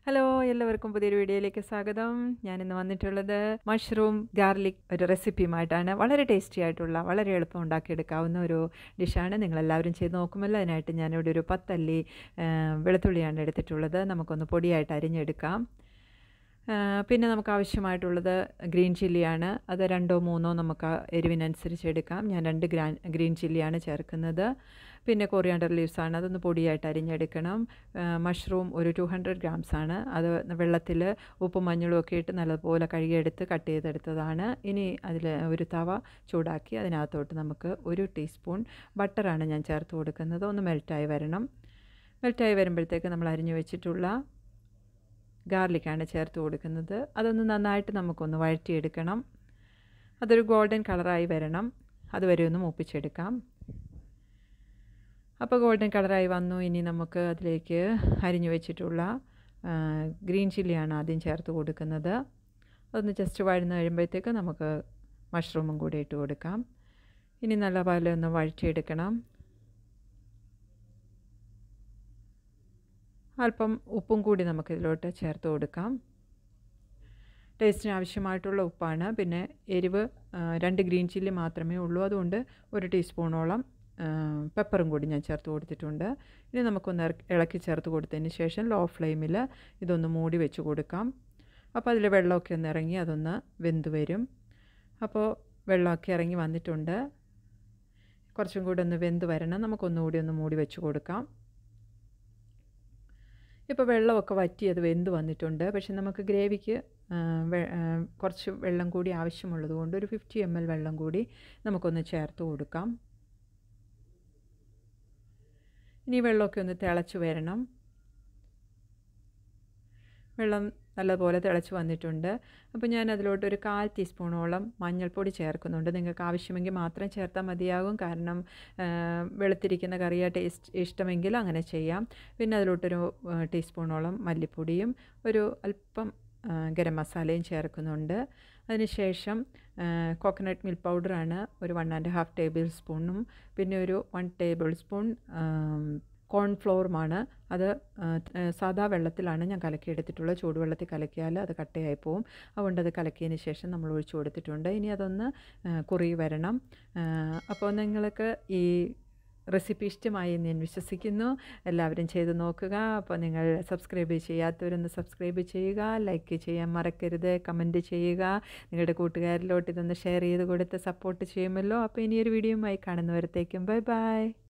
hello എല്ലാവർക്കും പുതിയൊരു വീഡിയോയിലേക്ക് സ്വാഗതം ഞാനിന്ന് വന്നിട്ടുള്ളത് മഷ്റൂം ഗാർലിക് ഒരു റെസിപ്പിയുമായിട്ടാണ് വളരെ ടേസ്റ്റി ആയിട്ടുള്ള വളരെ എളുപ്പം ഉണ്ടാക്കിയെടുക്കാവുന്ന ഒരു ഡിഷാണ് നിങ്ങളെല്ലാവരും ചെയ്ത് നോക്കുമല്ലോ അതിനായിട്ട് ഞാനിവിടെ ഒരു പത്തല്ലി ആ, വെളുത്തുള്ളിയാണ് എടുത്തിട്ടുള്ളത് നമുക്കൊന്ന് പൊടിയായിട്ട് അരിഞ്ഞെടുക്കാം ആ, പിന്നെ നമുക്ക് ആവശ്യമായിട്ടുള്ളത് ഗ്രീൻ ചില്ലിയാണ് അത് രണ്ടോ മൂന്നോ നമുക്ക് എരിവിനനുസരിച്ച് എടുക്കാം ഞാൻ രണ്ട് ഗ്രാ ഗ്രീൻ ചില്ലിയാണ് ചേർക്കുന്നത് പിന്നെ കൊറിയാണ്ടർ ലീവ്സാണ് അതൊന്ന് പൊടിയായിട്ട് അരിഞ്ഞെടുക്കണം മഷ്റൂം ഒരു ടു ഹൺഡ്രഡ് ഗ്രാംസ് ആണ് അത് വെള്ളത്തിൽ ഉപ്പും മഞ്ഞളും ഒക്കെ ഇട്ട് നല്ലപോലെ കഴുകിയെടുത്ത് കട്ട് ചെയ്തെടുത്തതാണ് ഇനി അതിൽ ഒരു തവ ചൂടാക്കി അതിനകത്തോട്ട് നമുക്ക് ഒരു ടീസ്പൂൺ ബട്ടറാണ് ഞാൻ ചേർത്ത് കൊടുക്കുന്നത് ഒന്ന് മെൽറ്റായി വരണം മെൽറ്റായി വരുമ്പോഴത്തേക്ക് നമ്മൾ അരിഞ്ഞു വെച്ചിട്ടുള്ള ഗാർലിക്കാണ് ചേർത്ത് കൊടുക്കുന്നത് അതൊന്ന് നന്നായിട്ട് നമുക്കൊന്ന് വഴറ്റിയെടുക്കണം അതൊരു ഗോൾഡൻ കളറായി വരണം അതുവരെ ഒന്ന് മൂപ്പിച്ചെടുക്കാം അപ്പോൾ ഗോൾഡൻ കളറായി വന്നു ഇനി നമുക്ക് അതിലേക്ക് അരിഞ്ഞു വെച്ചിട്ടുള്ള ആ, ഗ്രീൻ ചില്ലിയാണ് ആദ്യം ചേർത്ത് കൊടുക്കുന്നത് അതൊന്ന് ജസ്റ്റ് വഴന്ന് കഴിയുമ്പോഴത്തേക്ക് നമുക്ക് മഷ്റൂമും കൂടി ഇട്ട് കൊടുക്കാം ഇനി നല്ല പോലെ ഒന്ന് വഴറ്റിയെടുക്കണം അല്പം ഉപ്പും കൂടി നമുക്കിതിലോട്ട് ചേർത്ത് കൊടുക്കാം ടേസ്റ്റിന് ആവശ്യമായിട്ടുള്ള ഉപ്പാണ് പിന്നെ എരിവ് ആ, രണ്ട് ഗ്രീൻ ചില്ലി മാത്രമേ ഉള്ളൂ അതുകൊണ്ട് ഒരു ടീസ്പൂണോളം ആ, പെപ്പറും കൂടി ഞാൻ ചേർത്ത് കൊടുത്തിട്ടുണ്ട് ഇനി നമുക്കൊന്ന് ഇറക്കി- ഇളക്കി ചേർത്ത് കൊടുത്തതിന് ശേഷം ലോ ഫ്ലെയിമിൽ ഇതൊന്ന് മൂടി വെച്ച് കൊടുക്കാം അപ്പോൾ അതിൽ വെള്ളമൊക്കെ ഒന്ന് ഇറങ്ങി അതൊന്ന് വെന്ത് വരും അപ്പോൾ വെള്ളമൊക്കെ ഇറങ്ങി വന്നിട്ടുണ്ട് കുറച്ചും കൂടി ഒന്ന് വെന്ത് വരണം നമുക്കൊന്നുകൂടി ഒന്ന് മൂടി വെച്ച് കൊടുക്കാം ഇപ്പോൾ വെള്ളമൊക്കെ വറ്റി അത് വെന്ത് വന്നിട്ടുണ്ട് പക്ഷെ നമുക്ക് ഗ്രേവിക്ക് ആ, വെ- ആ, കുറച്ച് വെള്ളം കൂടി ആവശ്യമുള്ളത് കൊണ്ട് ഒരു ഫിഫ്റ്റി എം എൽ വെള്ളം കൂടി നമുക്കൊന്ന് ചേർത്ത് കൊടുക്കാം ഇനി വെള്ളമൊക്കെ ഒന്ന് തിളച്ച് വരണം വെള്ളം നല്ലപോലെ തിളച്ച് വന്നിട്ടുണ്ട് അപ്പോൾ ഞാൻ അതിലോട്ട് ഒരു കാൽ ടീസ്പൂണോളം മഞ്ഞൾപ്പൊടി ചേർക്കുന്നുണ്ട് നിങ്ങൾക്ക് ആവശ്യമെങ്കിൽ മാത്രം ചേർത്താൽ മതിയാകും കാരണം ആ, വെളുത്തിരിക്കുന്ന കറിയ ടേസ്റ്റ് ഇഷ്ടമെങ്കിൽ അങ്ങനെ ചെയ്യാം പിന്നെ അതിലോട്ടൊരു ആ, ടീസ്പൂണോളം മല്ലിപ്പൊടിയും ഒരു അല്പം ആ, ഗരം മസാലയും ചേർക്കുന്നുണ്ട് അതിനുശേഷം കോക്കനട്ട് മിൽക്ക് പൗഡറാണ് ഒരു വൺ ആൻഡ് ഹാഫ് ടേബിൾ സ്പൂണും പിന്നെ ഒരു വൺ ടേബിൾ സ്പൂൺ കോൺഫ്ലോറുമാണ് അത് ആ, ആ, സാദാ വെള്ളത്തിലാണ് ഞാൻ കലക്കിയെടുത്തിട്ടുള്ളത് ചൂടുവെള്ളത്തിൽ കലക്കിയാൽ അത് കട്ടയായി പോവും അതുകൊണ്ട് അത് കലക്കിയതിന് ശേഷം നമ്മൾ ഒഴിച്ചു കൊടുത്തിട്ടുണ്ട് ഇനി അതൊന്ന് ആ, കുറുകി വരണം ആ, അപ്പോൾ നിങ്ങൾക്ക് ഈ റെസിപ്പി ഇഷ്ടമായി എന്ന് ഞാൻ വിശ്വസിക്കുന്നു എല്ലാവരും ചെയ്ത് നോക്കുക അപ്പോൾ നിങ്ങൾ സബ്സ്ക്രൈബ് ചെയ്യാത്തവരൊന്ന് സബ്സ്ക്രൈബ് ചെയ്യുക ലൈക്ക് ചെയ്യാൻ മറക്കരുത് കമൻറ്റ് ചെയ്യുക നിങ്ങളുടെ കൂട്ടുകാരിലോട്ട് ഇതൊന്ന് ഷെയർ ചെയ്ത് കൊടുത്ത് സപ്പോർട്ട് ചെയ്യുമല്ലോ അപ്പോൾ ഇനിയൊരു വീഡിയോയുമായി കാണുന്നവരത്തേക്കും ബൈ ബൈ